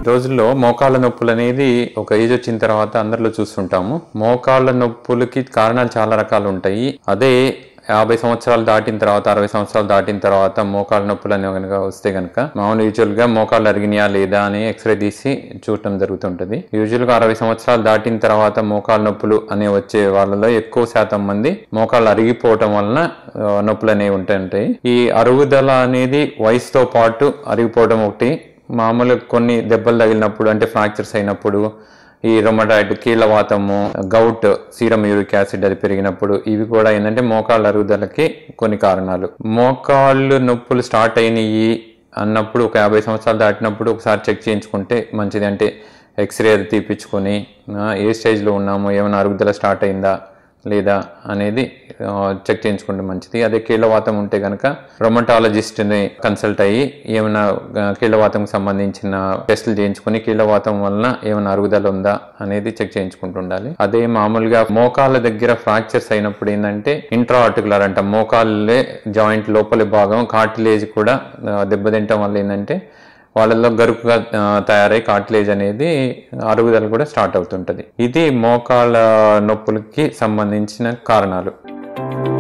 రోజుల్లో మోకాళ్ళ నొప్పులు అనేది ఒక ఏజ్ వచ్చిన తర్వాత అందరిలో చూస్తుంటాము మోకాళ్ళ నొప్పులకి కారణాలు చాలా రకాలు ఉంటాయి అదే యాభై సంవత్సరాలు దాటిన తర్వాత అరవై సంవత్సరాలు దాటిన తర్వాత మోకాళ్ళ నొప్పులు అనేవి కనుక వస్తే కనుక మామూలు యూజువల్ గా మోకాళ్ళు అరిగినాయా లేదా అని ఎక్స్రే తీసి చూడటం జరుగుతుంటది యూజువల్ గా అరవై సంవత్సరాలు దాటిన తర్వాత మోకాళ్ళ నొప్పులు అనే వచ్చే వాళ్ళలో ఎక్కువ శాతం మంది మోకాళ్ళు అరిగిపోవటం వలన ఆ, నొప్పులు అనేవి ఉంటుంటాయి ఈ అరుగుదల అనేది వయసుతో పాటు అరిగిపోవడం ఒకటి మామూలు కొన్ని దెబ్బలు తగిలినప్పుడు అంటే ఫ్రాక్చర్స్ అయినప్పుడు ఈ రొమటాయిడ్ కీళ్ళవాతము గౌట్ సీరం యూరిక్ యాసిడ్ అది పెరిగినప్పుడు ఇవి కూడా ఏంటంటే మోకాళ్ళ అరుగుదలకి కొన్ని కారణాలు మోకాళ్ళు నొప్పులు స్టార్ట్ అయినాయి అన్నప్పుడు ఒక యాభై సంవత్సరాలు దాటినప్పుడు ఒకసారి చెక్ చేయించుకుంటే మంచిది అంటే ఎక్స్రే అది తీపించుకొని ఆ, ఏ స్టేజ్లో ఉన్నాము ఏమైనా అరుగుదల స్టార్ట్ అయిందా లేదా అనేది ఆ, చెక్ చేయించుకుంటే మంచిది అదే కీళ్ళవాతం ఉంటే కనుక రొమటాలజిస్ట్ని కన్సల్ట్ అయ్యి ఏమైనా ఆ, కీళ్ళవాతంకి సంబంధించిన టెస్టులు చేయించుకొని కీళ్ళవాతం వలన ఏమైనా అరుగుదల ఉందా అనేది చెక్ చేయించుకుంటూ ఉండాలి అదే మామూలుగా మోకాళ్ళ దగ్గర ఫ్రాక్చర్స్ అయినప్పుడు ఏంటంటే ఇంట్రా ఆర్టికులర్ అంట మోకాళ్ళే జాయింట్ లోపలి భాగం కార్టిలేజ్ కూడా ఆ, దెబ్బతింటం వల్ల ఏంటంటే వాళ్ళల్లో గరుకుగా ఆ, తయారై కార్టిలేజ్ అనేది అరుగుదల కూడా స్టార్ట్ అవుతుంటది ఇది మోకాళ్ళ నొప్పులకి సంబంధించిన కారణాలు